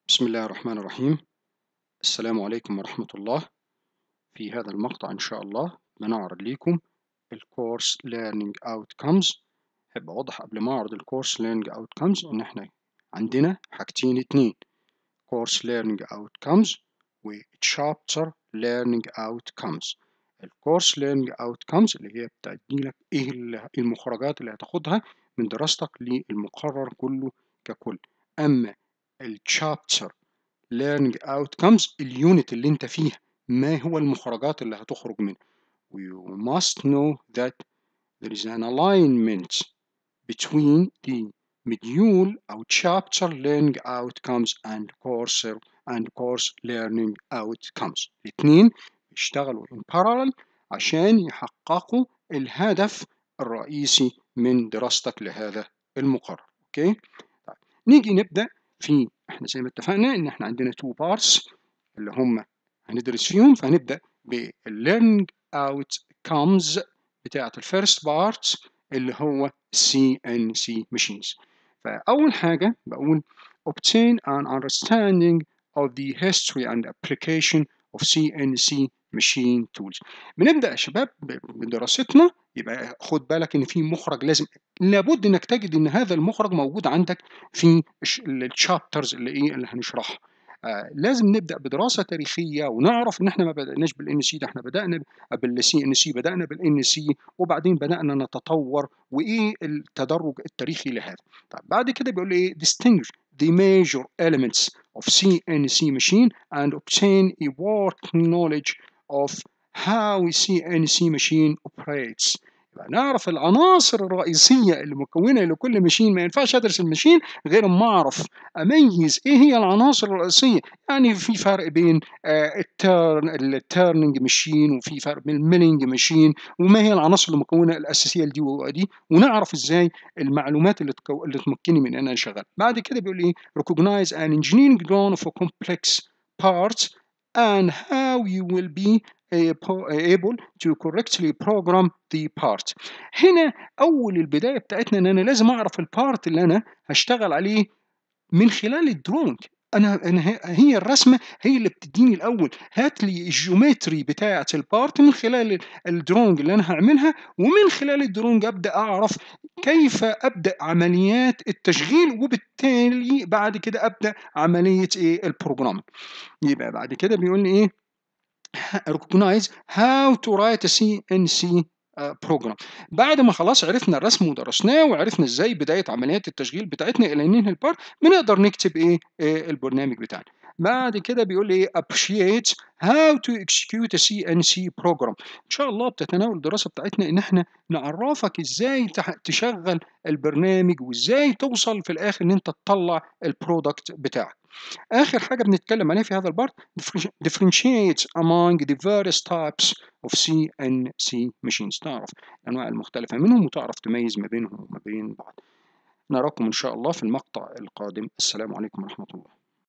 بسم الله الرحمن الرحيم السلام عليكم ورحمة الله في هذا المقطع إن شاء الله بنعرض لكم الكورس Learning Outcomes أحب أوضح قبل ما أعرض الكورس Learning Outcomes إن إحنا عندنا حاجتين اتنين Course Learning Outcomes و Chapter Learning Outcomes الكورس Learning Outcomes اللي هي بتديلك إيه المخرجات اللي هتاخدها من دراستك للمقرر كله ككل أما الشابتر learning outcomes اليونت اللي انت فيها ما هو المخرجات اللي هتخرج منها you must know that there is an alignment between the module أو chapter learning outcomes and course and course learning outcomes الاثنين بيشتغلوا in parallel عشان يحققوا الهدف الرئيسي من دراستك لهذا المقرر اوكي طيب. نيجي نبدأ في احنا زي ما اتفقنا ان احنا عندنا تو بارتس اللي هم هندرس فيهم فهنبدا بالليرنينج اوت كامز بتاعه الفيرست بارت اللي هو سي ان سي ماشينز فاول حاجه بقول obtain an understanding of the history and application of CNC machine tools بنبدا يا شباب بدراستنا يبقى خد بالك ان في مخرج لازم لابد انك تجد ان هذا المخرج موجود عندك في الشابترز اللي ايه اللي هنشرحها آه لازم نبدا بدراسه تاريخيه ونعرف ان احنا ما بداناش بالان سي ده احنا بدانا بالسي ان سي بدانا بالان سي وبعدين بدانا نتطور وايه التدرج التاريخي لهذا طيب بعد كده بيقول لي ايه distinguish the major elements of CNC machine and obtain a working knowledge of how CNC machine operates يبقى نعرف العناصر الرئيسية اللي مكونة لكل ماشين ما ينفعش أدرس الماشين غير ما أعرف أميز إيه هي العناصر الرئيسية يعني في فرق بين التيرن التيرنينج ماشين وفي فرق بين الميلينج ماشين وما هي العناصر المكونة الأساسية لدي ودي ونعرف إزاي المعلومات اللي تكو... اللي تمكنني من إن أنا شغال بعد كده بيقول إيه recognize an engineering drawing of a complex parts and how you will be able to correctly program the part هنا اول البدايه بتاعتنا ان انا لازم اعرف البارت اللي انا هشتغل عليه من خلال الدرونج انا انا هي الرسمه هي اللي بتديني الاول هات لي الجيومتري بتاعه البارت من خلال الدرونج اللي انا هعملها ومن خلال الدرونج ابدا اعرف كيف ابدا عمليات التشغيل وبالتالي بعد كده ابدا عمليه ايه البروجرام يبقى بعد كده بيقول لي ايه recognize how to write a CNC بروجرام بعد ما خلاص عرفنا الرسم ودرسناه وعرفنا ازاي بدايه عمليات التشغيل بتاعتنا الى ننهي البارت بنقدر نكتب ايه, إيه البرنامج بتاعنا بعد كده بيقول لي appreciate how to execute a CNC program ان شاء الله بتتناول الدراسه بتاعتنا ان احنا نعرفك ازاي تشغل البرنامج وازاي توصل في الاخر ان انت تطلع البرودكت بتاعك اخر حاجه بنتكلم عليها في هذا البارت differentiate among the various types of CNC machines تعرف الانواع المختلفه منهم وتعرف تميز ما بينهم وما بين بعض نراكم ان شاء الله في المقطع القادم السلام عليكم ورحمه الله